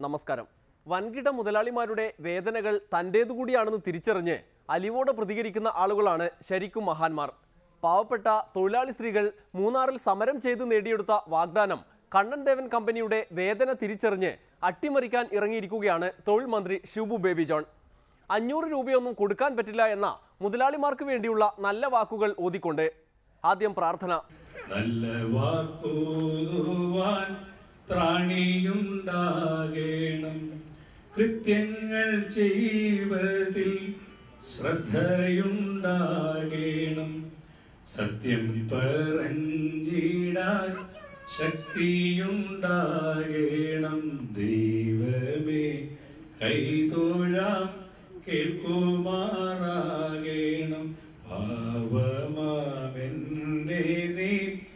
നമസ്കാരം വൻകിട മുതലാളിമാരുടെ വേദനകൾ തൻ്റേതുകൂടിയാണെന്ന് തിരിച്ചറിഞ്ഞ് അലിവോടെ പ്രതികരിക്കുന്ന ആളുകളാണ് ശരിക്കും മഹാന്മാർ പാവപ്പെട്ട തൊഴിലാളി സ്ത്രീകൾ മൂന്നാറിൽ സമരം ചെയ്ത് നേടിയെടുത്ത വാഗ്ദാനം കണ്ണൻ ദേവൻ കമ്പനിയുടെ വേദന തിരിച്ചറിഞ്ഞ് അട്ടിമറിക്കാൻ ഇറങ്ങിയിരിക്കുകയാണ് തൊഴിൽ മന്ത്രി ഷിബു ബേബി ജോൺ അഞ്ഞൂറ് രൂപയൊന്നും കൊടുക്കാൻ പറ്റില്ല എന്ന മുതലാളിമാർക്ക് വേണ്ടിയുള്ള നല്ല വാക്കുകൾ ഓതിക്കൊണ്ട് ആദ്യം പ്രാർത്ഥന നല്ല വാക്കൂതുവാൻ ത്രാണിയുണ്ടാകേണം കൃത്യങ്ങൾ ചെയ്വതിൽ ശ്രദ്ധയുണ്ടാകേണം സത്യം പറഞ്ഞിടാൻ ശക്തിയുണ്ടാകേണം ദൈവമേ കൈതൊഴാം കേൾക്കുമാറാകേണം പാവമാമെന്നെ നീ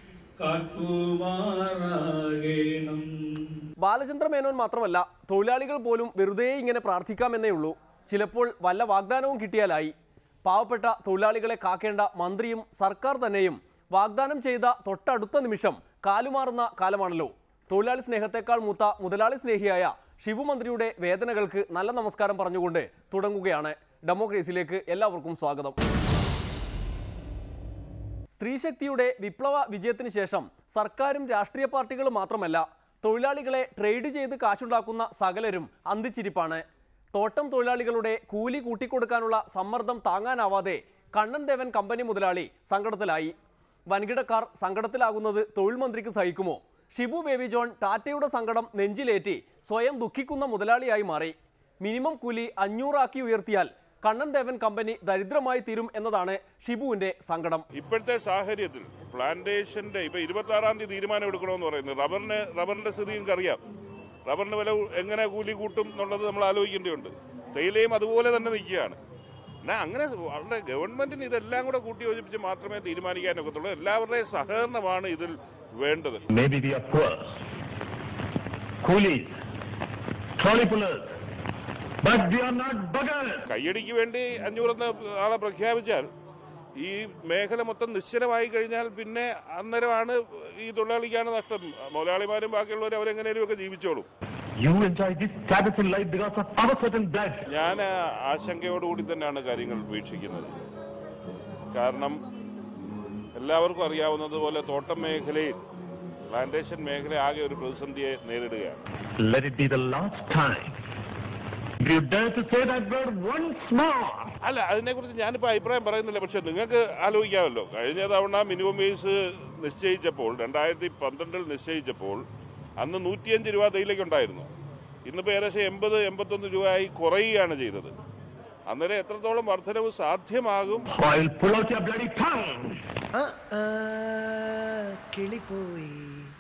കാക്കുമാറാകേണം ബാലചന്ദ്ര മേനോൻ മാത്രമല്ല തൊഴിലാളികൾ പോലും വെറുതെ ഇങ്ങനെ പ്രാർത്ഥിക്കാമെന്നേ ഉള്ളൂ ചിലപ്പോൾ വല്ല വാഗ്ദാനവും കിട്ടിയാലായി പാവപ്പെട്ട തൊഴിലാളികളെ കാക്കേണ്ട മന്ത്രിയും സർക്കാർ തന്നെയും വാഗ്ദാനം ചെയ്ത തൊട്ടടുത്ത നിമിഷം കാലുമാറുന്ന കാലമാണല്ലോ തൊഴിലാളി സ്നേഹത്തെക്കാൾ മൂത്ത മുതലാളി സ്നേഹിയായ ശിവമന്ത്രിയുടെ വേദനകൾക്ക് നല്ല നമസ്കാരം പറഞ്ഞുകൊണ്ട് തുടങ്ങുകയാണ് ഡെമോക്രസിയിലേക്ക് എല്ലാവർക്കും സ്വാഗതം സ്ത്രീശക്തിയുടെ വിപ്ലവ വിജയത്തിന് ശേഷം സർക്കാരും രാഷ്ട്രീയ പാർട്ടികളും മാത്രമല്ല തൊഴിലാളികളെ ട്രേഡ് ചെയ്ത് കാശുണ്ടാക്കുന്ന സകലരും അന്തിച്ചിരിപ്പാണ് തോട്ടം തൊഴിലാളികളുടെ കൂലി കൂട്ടിക്കൊടുക്കാനുള്ള സമ്മർദ്ദം താങ്ങാനാവാതെ കണ്ണൻ ദേവൻ കമ്പനി മുതലാളി സങ്കടത്തിലായി വൻകിടക്കാർ സങ്കടത്തിലാകുന്നത് തൊഴിൽ മന്ത്രിക്ക് സഹിക്കുമോ ഷിബു ബേബി ജോൺ ടാറ്റയുടെ സങ്കടം നെഞ്ചിലേറ്റി സ്വയം ദുഃഖിക്കുന്ന മുതലാളിയായി മാറി മിനിമം കൂലി അഞ്ഞൂറാക്കി ഉയർത്തിയാൽ കണ്ണൻ ദേവൻ കമ്പനി ദരിദ്രമായി തീരും എന്നതാണ് ഷിബുവിന്റെ സങ്കടം ഇപ്പോഴത്തെ സാഹചര്യത്തിൽ പ്ലാന്റേഷന്റെ ഇപ്പൊ ഇരുപത്തി ആറാം തീയതി തീരുമാനം എടുക്കണമെന്ന് പറയുന്നത് റബ്ബറിന് റബ്ബറിന്റെ സ്ഥിതി നിങ്ങൾക്ക് അറിയാം റബ്ബറിന് വില എങ്ങനെ കൂലി കൂട്ടും എന്നുള്ളത് നമ്മൾ ആലോചിക്കേണ്ടതുണ്ട് തേയിലയും അതുപോലെ തന്നെ നിൽക്കുകയാണ് എന്നാ അങ്ങനെ വളരെ ഗവൺമെന്റിന് ഇതെല്ലാം കൂടെ കൂട്ടി യോജിപ്പിച്ച് മാത്രമേ തീരുമാനിക്കാനൊക്കത്തുള്ളൂ എല്ലാവരുടെയും സഹകരണമാണ് ഇതിൽ വേണ്ടത് Maybe we are poor, coolies, trolley pullers, but we are not beggars. കയ്യടിക്ക് വേണ്ടി അഞ്ഞൂറെന്ന് ആളെ പ്രഖ്യാപിച്ചാൽ ഈ മേഖല മൊത്തം നിശ്ചലമായി കഴിഞ്ഞാൽ പിന്നെ അന്നേരമാണ് ഈ തൊഴിലാളിക്കാണ് നഷ്ടം മുതലാളിമാരും ബാക്കിയുള്ളവരും അവരെങ്ങനെയും ഒക്കെ ജീവിച്ചോളും You enjoy this status in life because of our certain blood. ഞാൻ ആശങ്കയോടുകൂടി തന്നെയാണ് കാര്യങ്ങൾ വീക്ഷിക്കുന്നത് കാരണം എല്ലാവർക്കും അറിയാവുന്നതുപോലെ തോട്ടം മേഖലയിൽ പ്ലാന്റേഷൻ മേഖല ആകെ ഒരു പ്രതിസന്ധിയെ നേരിടുകയാണ് Let it be the last time. If you dare to say that word once more, അല്ല അതിനെക്കുറിച്ച് ഞാനിപ്പോൾ അഭിപ്രായം പറയുന്നില്ല പക്ഷെ നിങ്ങൾക്ക് ആലോചിക്കാമല്ലോ കഴിഞ്ഞ തവണ മിനിമം വേജ് നിശ്ചയിച്ചപ്പോൾ രണ്ടായിരത്തി പന്ത്രണ്ടിൽ നിശ്ചയിച്ചപ്പോൾ അന്ന് നൂറ്റിയഞ്ച് രൂപ തേയിലേക്ക് ഉണ്ടായിരുന്നു ഇന്നിപ്പോൾ ഏകദേശം എൺപത് എൺപത്തൊന്ന് രൂപയായി കുറയുകയാണ് ചെയ്തത് അന്നേരം എത്രത്തോളം വർധനവ് സാധ്യമാകും I'll pull out your bloody tongue. ആ, ആ, കിളിപ്പോയി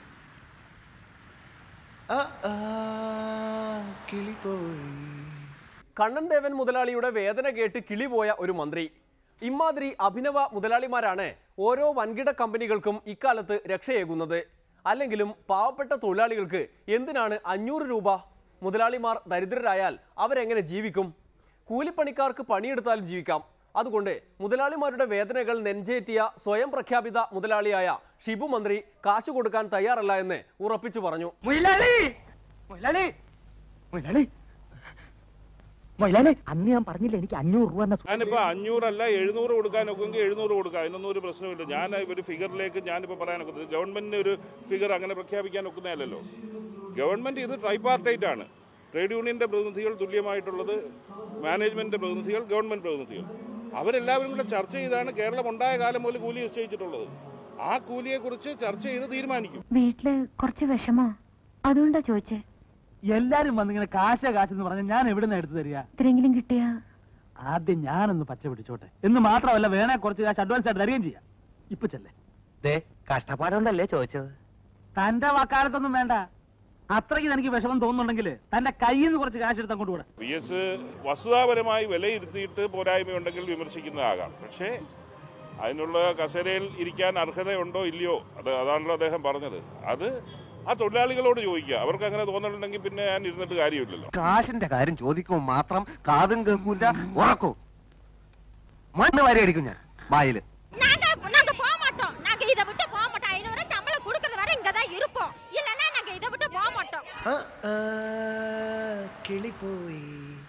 ആ, ആ, കിളിപ്പോയി കണ്ണൻ ദേവൻ മുതലാളിയുടെ വേദന കേട്ട് കിളിപോയ ഒരു മന്ത്രി ഇമാതിരി അഭിനവ മുതലാളിമാരാണ് ഓരോ വൻകിട കമ്പനികൾക്കും ഇക്കാലത്ത് രക്ഷയേകുന്നത് അല്ലെങ്കിലും പാവപ്പെട്ട തൊഴിലാളികൾക്ക് എന്തിനാണ് അഞ്ഞൂറ് രൂപ മുതലാളിമാർ ദരിദ്രരായാൽ അവരെങ്ങനെ ജീവിക്കും കൂലിപ്പണിക്കാർക്ക് പണിയെടുത്താലും ജീവിക്കാം അതുകൊണ്ട് മുതലാളിമാരുടെ വേദനകൾ നെഞ്ചേറ്റിയ സ്വയം പ്രഖ്യാപിത മുതലാളിയായ ഷിബു മന്ത്രി കാശ് കൊടുക്കാൻ തയ്യാറല്ല എന്ന് ഉറപ്പിച്ചു പറഞ്ഞു മൊയിലാളി മൊയിലാളി മൊയിലാളി മൊയിലാളി അന്ന് ഞാൻ പറഞ്ഞില്ല എനിക്ക് അഞ്ഞൂറ് രൂപ എന്ന ഞാനിപ്പോ അഞ്ഞൂറല്ല എഴുന്നൂറ് കൊടുക്കാൻ ഒക്കുമെങ്കിൽ എഴുന്നൂറ് കൊടുക്കാം അതിനൊന്നും ഒരു പ്രശ്നമില്ല ഞാൻ ഒരു ഫിഗറിലേക്ക് ഞാനിപ്പോൾ പറയാനൊക്കുന്നത് ഗവൺമെന്റിന് ഒരു ഫിഗർ അങ്ങനെ പ്രഖ്യാപിക്കാൻ ഒക്കുന്നതല്ലല്ലോ ഗവൺമെന്റ് ഇത് ട്രൈപാർട്ടൈറ്റ് ആണ് ട്രേഡ് യൂണിയന്റെ പ്രതിനിധികൾ തുല്യമായിട്ടുള്ളത് മാനേജ്മെന്റിന്റെ പ്രതിനിധികൾ ഗവൺമെന്റ് പ്രതിനിധികൾ അവരെല്ലാവരും കൂടെ ചർച്ച ചെയ്താണ് കേരളം ഉണ്ടായ കാലം മുതൽ കൂലി നിശ്ചയിച്ചിട്ടുള്ളത് ആ കൂലിയെക്കുറിച്ച് ചർച്ച ചെയ്ത് തീരുമാനിക്കും വീട്ടില് കുറച്ച് വിഷമോ അതുകൊണ്ടാ ചോദിച്ചേ എല്ലാരും വന്നിങ്ങനെ കാശ കാശെന്ന് പറഞ്ഞ ഞാൻ എവിടുന്ന് എടുത്തു തരിക ഇത്രയെങ്കിലും കിട്ടിയാ ആദ്യം ഞാനൊന്ന് പച്ച പിടിച്ചോട്ടെ എന്ന് മാത്രമല്ല വേണേ കുറച്ച് കാശ് അഡ്വാൻസ് ആയിട്ട് തരികയും ചെയ്യാം ഇപ്പൊ ചെല്ലേ ദേ കഷ്ടപ്പാടുണ്ടല്ലേ ചോദിച്ചത് തന്റെ വക്കാലത്തൊന്നും വേണ്ട അത്രയ്ക്ക് എനിക്ക് വിഷമം തോന്നുന്നുണ്ടെങ്കിൽ തന്റെ കയ്യിൽ നിന്ന് കുറച്ച് കാശ് എടുത്ത് അങ്ങോട്ട് കൂടെ പി എസ് വസ്തുതാപരമായി വിലയിരുത്തിയിട്ട് പോരായ്മയുണ്ടെങ്കിൽ വിമർശിക്കുന്നതാകാം പക്ഷേ അതിനുള്ള കസേരയിൽ ഇരിക്കാൻ അർഹതയുണ്ടോ ഇല്ലയോ അത് അതാണല്ലോ അദ്ദേഹം പറഞ്ഞത് അത് ആ തൊഴിലാളികളോട് ചോദിക്കുക അവർക്ക് അങ്ങനെ തോന്നലുണ്ടെങ്കിൽ പിന്നെ ഞാൻ ഇരുന്നിട്ട് കാര്യമില്ലല്ലോ കാശിന്റെ കാര്യം ചോദിക്കുമ്പോൾ മാത്രം കാതും കേൾക്കൂല ഉറക്കും മണ്ണ് വരെ അടിക്കും ഞാൻ വായില് நாங்க நாங்க போக மாட்டோம் நாங்க இதை விட்டு போக மாட்டோம் ஐநூறு சம்பளம் கொடுக்கறது வரை இங்க தான் இருப்போம் இல்லன்னா நாங்க இதை விட்டு போக மாட்டோம் ആ, ആ, കിളിപ്പോയി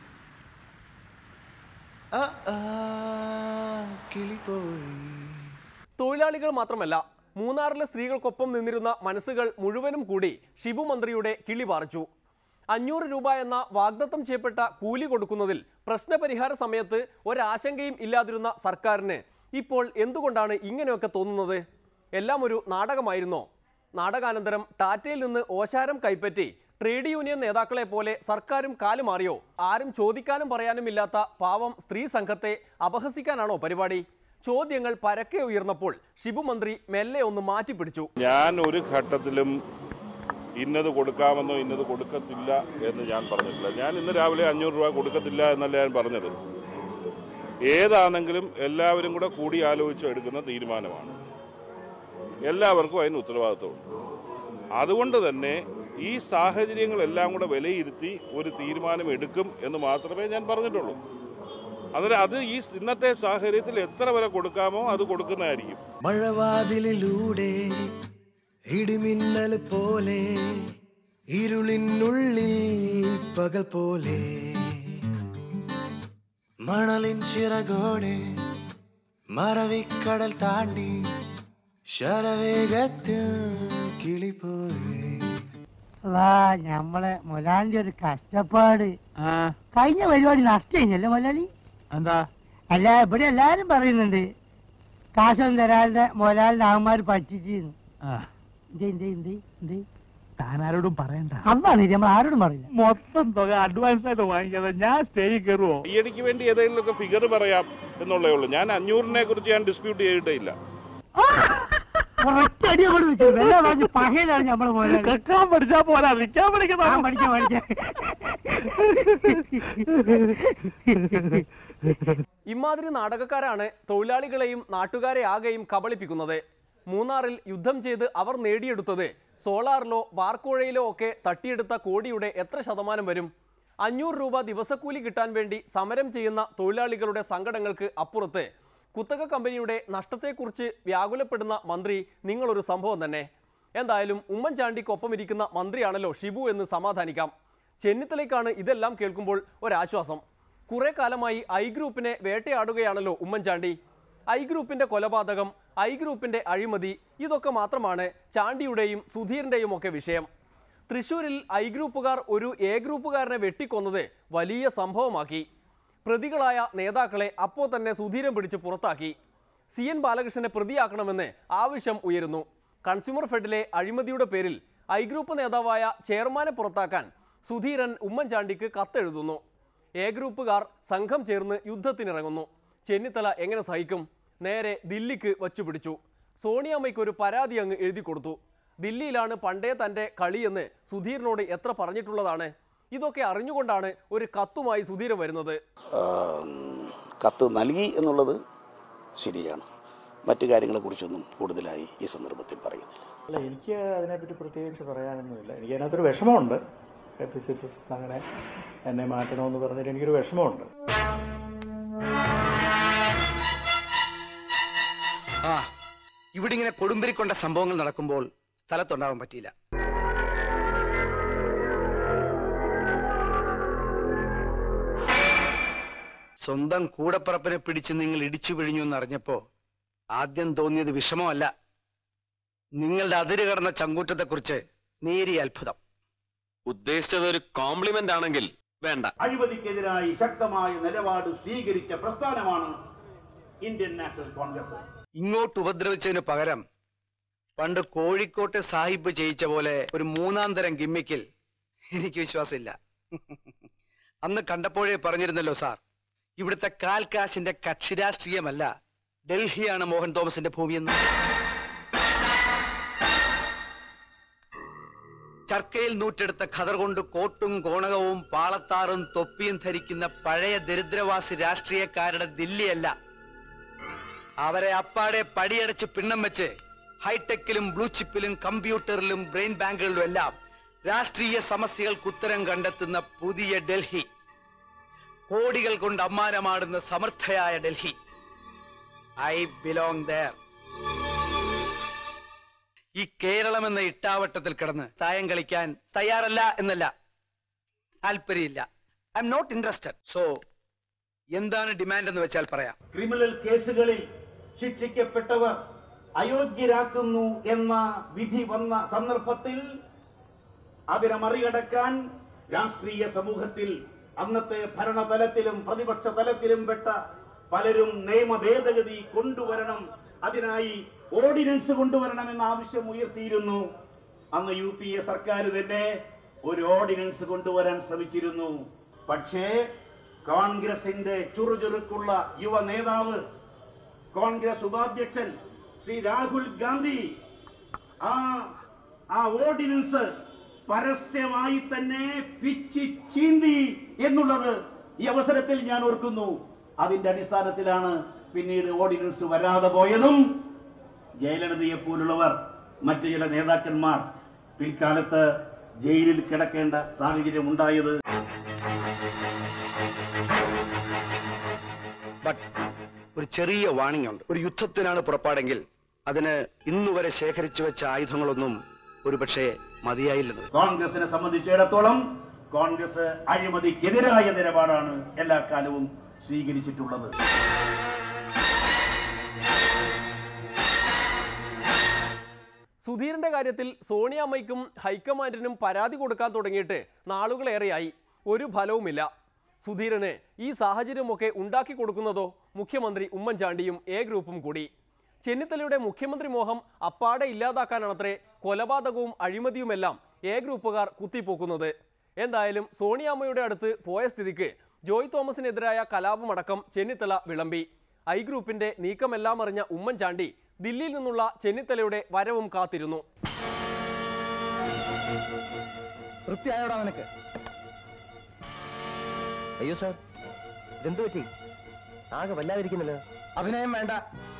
ആ, ആ, കിളിപ്പോയി തൊഴിലാളികൾ മാത്രമല്ല മൂന്നാറിലെ സ്ത്രീകൾക്കൊപ്പം നിന്നിരുന്ന മനസ്സുകൾ മുഴുവനും കൂടി ഷിബു മന്ത്രിയുടെ കിളി പാറിച്ചു അഞ്ഞൂറ് രൂപ എന്ന വാഗ്ദത്തം ചെയ്യപ്പെട്ട കൂലി കൊടുക്കുന്നതിൽ പ്രശ്നപരിഹാര സമയത്ത് ഒരാശങ്കയും ഇല്ലാതിരുന്ന സർക്കാരിന് ഇപ്പോൾ എന്തുകൊണ്ടാണ് ഇങ്ങനെയൊക്കെ തോന്നുന്നത് എല്ലാം ഒരു നാടകമായിരുന്നോ നാടകാനന്തരം ടാറ്റയിൽ നിന്ന് ഓശാരം കൈപ്പറ്റി ട്രേഡ് യൂണിയൻ നേതാക്കളെ പോലെ സർക്കാരും കാലുമാറിയോ ആരും ചോദിക്കാനും പറയാനും ഇല്ലാത്ത പാവം സ്ത്രീ സംഘത്തെ അപഹസിക്കാനാണോ പരിപാടി ചോദ്യങ്ങൾ പരക്കെ ഉയർന്നപ്പോൾ ഷിബു മന്ത്രി മെല്ലെ ഒന്ന് മാറ്റിപ്പിടിച്ചു ഞാൻ ഒരു ഘട്ടത്തിലും ഇന്നത് കൊടുക്കാമെന്നോ ഇന്നത് കൊടുക്കത്തില്ല എന്ന് ഞാൻ പറഞ്ഞിട്ടില്ല ഞാൻ ഇന്ന് രാവിലെ അഞ്ഞൂറ് രൂപ കൊടുക്കത്തില്ല എന്നല്ല ഞാൻ പറഞ്ഞത് ഏതാണെങ്കിലും എല്ലാവരും കൂടെ കൂടി ആലോചിച്ച് എടുക്കുന്ന തീരുമാനമാണ് എല്ലാവർക്കും അതിന് ഉത്തരവാദിത്വമുണ്ട് അതുകൊണ്ട് തന്നെ ഈ സാഹചര്യങ്ങളെല്ലാം കൂടെ വിലയിരുത്തി ഒരു തീരുമാനം എടുക്കും എന്ന് മാത്രമേ ഞാൻ പറഞ്ഞിട്ടുള്ളൂ അന്നേരം അത് ഈ ഇന്നത്തെ സാഹചര്യത്തിൽ എത്ര വരെ കൊടുക്കാമോ അത് കൊടുക്കുന്നതായിരിക്കും മഴവാതിലിലൂടെ ഇടിമിന്നൽ പോലെ ഇരുളിനുള്ളിൽ പകൽ പോലെ മണലിൻ ചിറകോടെ മറവിക്കടൽ താണ്ടി ശരവേഗത്തിൽ കിളിപ്പോയി വാ ഞമ്മളെ മുലാലിന്റെ ഒരു കഷ്ടപ്പാട് കഴിഞ്ഞ പരിപാടി നഷ്ടല്ലേ മുലാലി എന്താ അല്ല ഇവിടെ എല്ലാരും പറയുന്നുണ്ട് കാശൊന്നും തരാതെ മുലാലിന്റെ ആന്മാര് പറ്റിച്ചിരുന്നു താനാരോടും പറയണ്ട അതാണ് നമ്മൾ ആരോടും പറയില്ല മൊത്തം തുക അഡ്വാൻസ് ആയിട്ട് വാങ്ങിക്കാതെ ഞാൻ സ്റ്റേജിൽ കയറുവോ ഈയിടയ്ക്ക് വേണ്ടി ഏതെങ്കിലുമൊക്കെ ഫിഗർ പറയാം എന്നുള്ളേ ഉള്ളൂ ഞാൻ അഞ്ഞൂറിനെ കുറിച്ച് ഞാൻ ഡിസ്പ്യൂട്ട് ചെയ്തിട്ടേ ഇല്ല ഒറ്റയടി അങ്ങോട്ട് വെച്ചു. വെല്ല പറഞ്ഞ് പകയിലാണ് നമ്മള് മുതലാളി. കേൾക്കാൻ പഠിച്ചാ പോരാ നിൽക്കാൻ പഠിക്കണം പഠിക്കാം പഠിക്കാം ഇമാതിരി നാടകക്കാരാണ് തൊഴിലാളികളെയും നാട്ടുകാരെ ആകെയും കബളിപ്പിക്കുന്നത് മൂന്നാറിൽ യുദ്ധം ചെയ്ത് അവർ നേടിയെടുത്തത് സോളാറിലോ ബാർക്കോഴയിലോ ഒക്കെ തട്ടിയെടുത്ത കോടിയുടെ എത്ര ശതമാനം വരും അഞ്ഞൂറ് രൂപ ദിവസക്കൂലി കിട്ടാൻ വേണ്ടി സമരം ചെയ്യുന്ന തൊഴിലാളികളുടെ സങ്കടങ്ങൾക്ക് അപ്പുറത്ത് കുത്തക കമ്പനിയുടെ നഷ്ടത്തെക്കുറിച്ച് വ്യാകുലപ്പെടുന്ന മന്ത്രി നിങ്ങളൊരു സംഭവം തന്നെ എന്തായാലും ഉമ്മൻചാണ്ടിക്കൊപ്പം ഇരിക്കുന്ന മന്ത്രിയാണല്ലോ ഷിബു എന്ന് സമാധാനിക്കാം ചെന്നിത്തലയ്ക്കാണ് ഇതെല്ലാം കേൾക്കുമ്പോൾ ഒരാശ്വാസം കുറെ കാലമായി ഐ ഗ്രൂപ്പിനെ വേട്ടയാടുകയാണല്ലോ ഉമ്മൻചാണ്ടി ഐ ഗ്രൂപ്പിന്റെ കൊലപാതകം ഐ ഗ്രൂപ്പിന്റെ അഴിമതി ഇതൊക്കെ മാത്രമാണ് ചാണ്ടിയുടെയും സുധീറിന്റെയും ഒക്കെ വിഷയം തൃശൂരിൽ ഐ ഗ്രൂപ്പുകാർ ഒരു എ ഗ്രൂപ്പുകാരനെ വെട്ടിക്കൊന്നത് വലിയ സംഭവമാക്കി പ്രതികളായ നേതാക്കളെ അപ്പോൾ തന്നെ സുധീരൻ പിടിച്ച് പുറത്താക്കി സി എൻ ബാലകൃഷ്ണനെ പ്രതിയാക്കണമെന്ന് ആവശ്യം ഉയരുന്നു കൺസ്യൂമർ ഫെഡിലെ അഴിമതിയുടെ പേരിൽ ഐ ഗ്രൂപ്പ് നേതാവായ ചെയർമാനെ പുറത്താക്കാൻ സുധീരൻ ഉമ്മൻചാണ്ടിക്ക് കത്തെഴുതുന്നു എ ഗ്രൂപ്പുകാർ സംഘം ചേർന്ന് യുദ്ധത്തിനിറങ്ങുന്നു ചെന്നിത്തല എങ്ങനെ സഹിക്കും നേരെ ദില്ലിക്ക് വച്ചുപിടിച്ചു സോണിയാമ്മയ്ക്ക് ഒരു പരാതി അങ്ങ് എഴുതി കൊടുത്തു ദില്ലിയിലാണ് പണ്ടേ തൻ്റെ കളിയെന്ന് സുധീറിനോട് എത്ര പറഞ്ഞിട്ടുള്ളതാണ് ഇതൊക്കെ അറിഞ്ഞുകൊണ്ടാണ് ഒരു കത്തുമായി സുധീരൻ വരുന്നത് കത്ത് നൽകി എന്നുള്ളത് ശരിയാണ് മറ്റു കാര്യങ്ങളെക്കുറിച്ചൊന്നും കൂടുതലായി ഈ സന്ദർഭത്തിൽ പറയുന്നില്ല അല്ല എനിക്ക് അതിനെപ്പറ്റി പ്രത്യേകിച്ച് പറയാനൊന്നുമില്ല എനിക്ക് അതിനകത്തൊരു വിഷമമുണ്ട് കെ പി സി പ്രസിഡന്റ് അങ്ങനെ എന്നെ മാറ്റണമെന്ന് പറഞ്ഞിട്ട് എനിക്കൊരു വിഷമമുണ്ട് ആ ഇവിടെ ഇങ്ങനെ കൊടുമ്പിരിക്കൊണ്ട സംഭവങ്ങൾ നടക്കുമ്പോൾ സ്ഥലത്തുണ്ടാവാൻ പറ്റിയില്ല സ്വന്തം കൂടപ്പറപ്പിനെ പിടിച്ച് നിങ്ങൾ ഇടിച്ചു പിഴിഞ്ഞു എന്നറിഞ്ഞപ്പോ ആദ്യം തോന്നിയത് വിഷമമല്ല നിങ്ങളുടെ അതിര് കടന്ന ചങ്കൂറ്റത്തെക്കുറിച്ച് നേരിയ അത്ഭുതം ഉദ്ദേശിച്ചത് ഒരു കോംപ്ലിമെന്റ് ആണെങ്കിൽ വേണ്ട അഴിമതിക്കെതിരായി ശക്തമായ നിലപാട് സ്വീകരിച്ച പ്രസ്ഥാനമാണ് ഇന്ത്യൻ നാഷണൽ കോൺഗ്രസ് ഇങ്ങോട്ട് ഉപദ്രവിച്ചതിന് പകരം പണ്ട് കോഴിക്കോട്ടെ സാഹിബ് ചെയ്യിച്ച പോലെ ഒരു മൂന്നാം തരം ഗിമ്മിക്കിൽ എനിക്ക് വിശ്വാസമില്ല അന്ന് കണ്ടപ്പോഴേ പറഞ്ഞിരുന്നല്ലോ സാർ ഇവിടുത്തെ കാൽക്കാശിന്റെ കക്ഷി രാഷ്ട്രീയമല്ല ഡൽഹിയാണ് മോഹൻ തോമസിന്റെ ഭൂമിയെന്ന് ചർക്കയിൽ നൂറ്റെടുത്ത ഖദർ കൊണ്ട് കോട്ടും കോണകവും പാളത്താറും തൊപ്പിയും ധരിക്കുന്ന പഴയ ദരിദ്രവാസി രാഷ്ട്രീയക്കാരുടെ ദില്ലിയല്ല അവരെ അപ്പാടെ പടിയടച്ച് പിണ്ണം വെച്ച് ഹൈടെക്കിലും ബ്ലൂ ചിപ്പിലും കമ്പ്യൂട്ടറിലും ബ്രെയിൻ ബാങ്കുകളിലും എല്ലാം രാഷ്ട്രീയ സമസ്യകൾക്ക് ഉത്തരം കണ്ടെത്തുന്ന പുതിയ ഡൽഹി കോടികൾ കൊണ്ട് അമ്മാനമാടുന്ന സമർത്ഥയായ ഡൽഹി ഐ ബിലോങ് ദർ ഈ കേരളം എന്ന ഇട്ടാവട്ടത്തിൽ കിടന്ന് തായം കളിക്കാൻ തയ്യാറല്ല എന്നല്ല താല്പര്യമില്ല I am not interested so എന്താണ് ഡിമാൻഡ് എന്ന് വെച്ചാൽ പറയാം ക്രിമിനൽ കേസുകളിൽ ശിക്ഷിക്കപ്പെട്ടവർ അയോഗ്യരാക്കുന്നു എന്ന വിധി വന്ന സന്ദർഭത്തിൽ അതിനെ മറികടക്കാൻ രാഷ്ട്രീയ സമൂഹത്തിൽ അന്നത്തെ ഭരണതലത്തിലും പ്രതിപക്ഷ തലത്തിലും പെട്ട പലരും നിയമ ഭേദഗതി കൊണ്ടുവരണം അതിനായി ഓർഡിനൻസ് കൊണ്ടുവരണം എന്ന ആവശ്യം ഉയർത്തിയിരുന്നു അന്ന് യു പി എ സർക്കാർ തന്നെ ഒരു ഓർഡിനൻസ് കൊണ്ടുവരാൻ ശ്രമിച്ചിരുന്നു പക്ഷേ കോൺഗ്രസിന്റെ ചുറുചുറുക്കുള്ള യുവ നേതാവ് കോൺഗ്രസ് ഉപാധ്യക്ഷൻ ശ്രീ രാഹുൽ ഗാന്ധി ആ ആ ഓർഡിനൻസ് പരസ്യമായി തന്നെ പിച്ചി ചീന്തി എന്നുള്ളത് ഈ അവസരത്തിൽ ഞാൻ ഓർക്കുന്നു അതിന്റെ അടിസ്ഥാനത്തിലാണ് പിന്നീട് ഓർഡിനൻസ് വരാതെ പോയതും ജയലളിതയെ പോലുള്ളവർ മറ്റു ചില നേതാക്കന്മാർ പിൽക്കാലത്ത് ജയിലിൽ കിടക്കേണ്ട സാഹചര്യം ഉണ്ടായത് ബട്ട് ഒരു ചെറിയ വാണിംഗ് ഉണ്ട് ഒരു യുദ്ധത്തിനാണ് പുറപ്പാടെങ്കിൽ അതിന് ഇന്നുവരെ ശേഖരിച്ചു വെച്ച ആയുധങ്ങളൊന്നും ഒരുപക്ഷെ മതിയായില്ലെന്ന് കോൺഗ്രസിനെ സംബന്ധിച്ചിടത്തോളം കോൺഗ്രസ് അഴിമതിക്കെതിരായ നിലപാടാണ് എല്ലാ കാലവും സ്വീകരിച്ചിട്ടുള്ളത് സുധീരന്റെ കാര്യത്തിൽ സോണിയാമ്മയ്ക്കും ഹൈക്കമാൻഡിനും പരാതി കൊടുക്കാൻ തുടങ്ങിയിട്ട് നാളുകളേറെയായി ഒരു ഫലവുമില്ല സുധീരന് ഈ സാഹചര്യമൊക്കെ ഉണ്ടാക്കി കൊടുക്കുന്നതോ മുഖ്യമന്ത്രി ഉമ്മൻചാണ്ടിയും എ ഗ്രൂപ്പും കൂടി ചെന്നിത്തലയുടെ മുഖ്യമന്ത്രി മോഹം അപ്പാടെ ഇല്ലാതാക്കാനാണത്രേ കൊലപാതകവും അഴിമതിയുമെല്ലാം എ ഗ്രൂപ്പുകാർ കുത്തിപ്പോക്കുന്നത് എന്തായാലും സോണിയാമ്മയുടെ അടുത്ത് പോയ സ്ഥിതിക്ക് ജോയ് തോമസിനെതിരായ കലാപമടക്കം ചെന്നിത്തല വിളമ്പി ഐ ഗ്രൂപ്പിന്റെ നീക്കമെല്ലാം അറിഞ്ഞ ഉമ്മൻചാണ്ടി ദില്ലിയിൽ നിന്നുള്ള ചെന്നിത്തലയുടെ വരവും കാത്തിരുന്നു തൃപ്തിയായോടാ നിനക്ക് അയ്യോ സാർ ഇതെന്ത് പറ്റി ആകെ വല്ലാതിരിക്കുന്നല്ലോ അഭിനയം വേണ്ട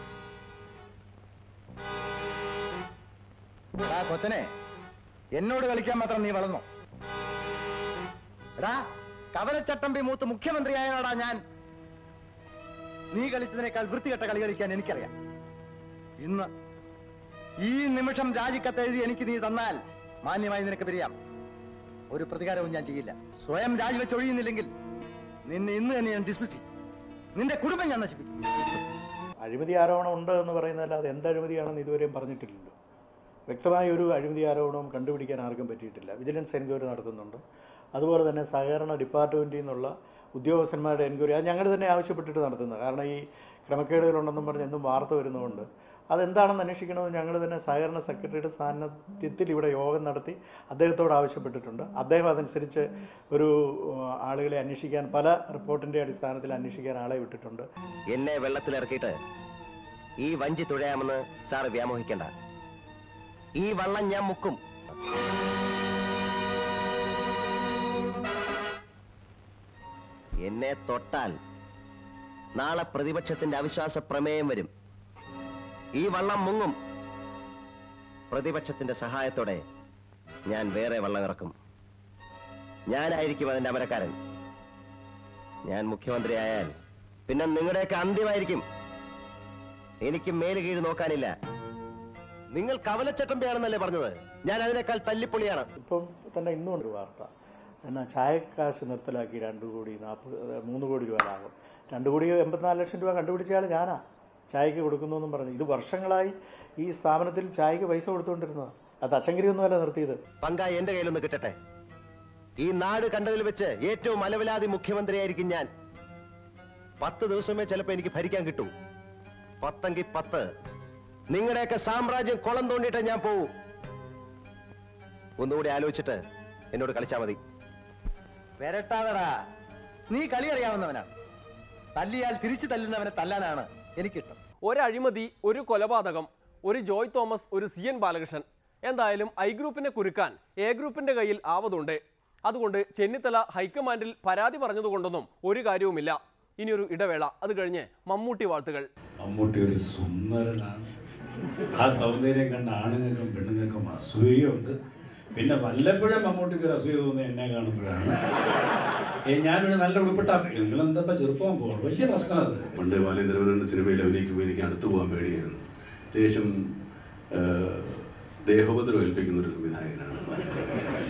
എടാ കൊച്ചനെ എന്നോട് കളിക്കാൻ മാത്രം നീ വളർന്നു എടാ കവലച്ചട്ടമ്പി മൂത്ത് മുഖ്യമന്ത്രിയായനാടാ ഞാൻ നീ കളിച്ചതിനേക്കാൾ വൃത്തികെട്ട കളി കളിക്കാൻ എനിക്കറിയാം ഇന്ന് ഈ നിമിഷം രാജിക്കത്ത് എഴുതി എനിക്ക് നീ തന്നാൽ മാന്യമായി നിനക്ക് പിരിയാം ഒരു പ്രതികാരവും ഞാൻ ചെയ്യില്ല സ്വയം രാജിവെച്ച് ഒഴിയുന്നില്ലെങ്കിൽ നിന്നെ ഇന്ന് തന്നെ ഞാൻ ഡിസ്മിസ് ചെയ്യും നിന്റെ കുടുംബം ഞാൻ നശിപ്പിക്കും അഴിമതി ആരോപണം ഉണ്ട് എന്ന് പറയുന്നതല്ലാതെ എന്ത് അഴിമതിയാണെന്ന് ഇതുവരെയും പറഞ്ഞിട്ടില്ലല്ലോ വ്യക്തമായ ഒരു അഴിമതി ആരോപണവും കണ്ടുപിടിക്കാൻ ആർക്കും പറ്റിയിട്ടില്ല വിജിലൻസ് എൻക്വയറി നടത്തുന്നുണ്ട് അതുപോലെ തന്നെ സഹകരണ ഡിപ്പാർട്ട്മെൻറ്റിൽ നിന്നുള്ള ഉദ്യോഗസ്ഥന്മാരുടെ എൻക്വയറി അത് ഞങ്ങൾ തന്നെ ആവശ്യപ്പെട്ടിട്ട് നടത്തുന്നത് കാരണം ഈ ക്രമക്കേടുകളുണ്ടെന്നും പറഞ്ഞ് എന്നും വാർത്ത വരുന്നതുകൊണ്ട് അതെന്താണെന്ന് അന്വേഷിക്കണമെന്ന് ഞങ്ങൾ തന്നെ സഹകരണ സെക്രട്ടറിയുടെ സാന്നിധ്യത്തിൽ ഇവിടെ യോഗം നടത്തി അദ്ദേഹത്തോട് ആവശ്യപ്പെട്ടിട്ടുണ്ട് അദ്ദേഹം അതനുസരിച്ച് ഒരു ആ, ആളുകളെ അന്വേഷിക്കാൻ പല റിപ്പോർട്ടിൻ്റെ അടിസ്ഥാനത്തിൽ അന്വേഷിക്കാൻ ആളെ വിട്ടിട്ടുണ്ട് എന്നെ വെള്ളത്തിലിറക്കിയിട്ട് ഈ വഞ്ചി തുഴയാമെന്ന് സാറ് വ്യാമോഹിക്കണ്ട ഈ വള്ളം ഞാൻ മുക്കും എന്നെ തൊട്ടാൽ നാളെ പ്രതിപക്ഷത്തിന്റെ അവിശ്വാസ പ്രമേയം വരും ഈ വള്ളം മുങ്ങും പ്രതിപക്ഷത്തിന്റെ സഹായത്തോടെ ഞാൻ വേറെ വള്ളം ഇറക്കും ഞാനായിരിക്കും അതിന്റെ അമരക്കാരൻ ഞാൻ മുഖ്യമന്ത്രിയായാൽ പിന്നെ നിങ്ങളുടെയൊക്കെ അന്ത്യമായിരിക്കും എനിക്ക് മേല് കീഴ് നോക്കാനില്ല നിങ്ങൾ കവലച്ചട്ടമ്പയാണെന്നല്ലേ പറഞ്ഞത് ഞാൻ അതിനേക്കാൾ തല്ലിപ്പൊളിയാണ് ഇപ്പം തന്നെ ഇന്നും ഒരു വാർത്ത എന്നാ ചായക്കാശ് നിർത്തലാക്കി രണ്ട് കോടി നാൽപ്പത് മൂന്ന് കോടി രൂപ ലാഭം രണ്ട് കോടി എൺപത്തിനാല് ലക്ഷം രൂപ കണ്ടുപിടിച്ചയാൾ ഞാനാ ചായക്ക് കൊടുക്കുന്നു എന്നും പറഞ്ഞു ഇത് വർഷങ്ങളായി ഈ സ്ഥാപനത്തിൽ ചായക്ക് പൈസ കൊടുത്തുകൊണ്ടിരുന്നതാണ് അത് അച്ചങ്കരി ഒന്നുമല്ല നിർത്തിയത് പങ്ക എന്റെ കയ്യിലൊന്ന് കിട്ടട്ടെ ഈ നാട് കണ്ടതിൽ വെച്ച് ഏറ്റവും അലവലാതി മുഖ്യമന്ത്രിയായിരിക്കും ഞാൻ പത്ത് ദിവസമേ ചിലപ്പോ എനിക്ക് ഭരിക്കാൻ കിട്ടൂ പത്തെങ്കിൽ പത്ത് നിങ്ങളുടെയൊക്കെ സാമ്രാജ്യം കുളം തോണ്ടിയിട്ട് ഞാൻ പോവും ഒന്നുകൂടി ആലോചിച്ചിട്ട് എന്നോട് കളിച്ചാ മതി വരട്ടാതടാ നീ കളി അറിയാവുന്നവനാണ് തല്ലിയാൽ തിരിച്ചു തല്ലുന്നവനെ തല്ലാനാണ് എനിക്കിഷ്ടം ഒരഴിമതി ഒരു കൊലപാതകം ഒരു ജോയ് തോമസ് ഒരു സി എൻ ബാലകൃഷ്ണൻ എന്തായാലും ഐ ഗ്രൂപ്പിനെ കുരുക്കാൻ എ ഗ്രൂപ്പിന്റെ കയ്യിൽ ആവതുണ്ട് അതുകൊണ്ട് ചെന്നിത്തല ഹൈക്കമാൻഡിൽ പരാതി പറഞ്ഞതുകൊണ്ടൊന്നും ഒരു കാര്യവുമില്ല ഇനിയൊരു ഇടവേള അത് കഴിഞ്ഞ് മമ്മൂട്ടി വാർത്തകൾ മമ്മൂട്ടി ഒരു സുന്ദരനാണ് ആ സൗന്ദര്യം കണ്ട ആണുങ്ങൾക്കും പെണ്ണുങ്ങൾക്കും അസൂയുണ്ട് പിന്നെ വല്ലപ്പോഴും മമ്മൂട്ടിക്ക് ഒരു അസൂയ തോന്നുന്നത് എന്നെ കാണുമ്പോഴാണ് ഏ ഞാനൊരു നല്ല ഉടുപ്പിട്ട നിങ്ങളെന്താ ചെറുപ്പം പോകണം വലിയ പ്രശ്നം അത് പണ്ട് ബാലേന്ദ്രമേനോന്റെ സിനിമയിൽ അഭിനയിക്കുമ്പോൾ എനിക്ക് അടുത്ത് പോകാൻ പേടിയായിരുന്നു ലേശം ആ, ദേഹോപദ്രവം ഏൽപ്പിക്കുന്ന ഒരു സംവിധായകനാണ് ബാലചന്ദ്രൻ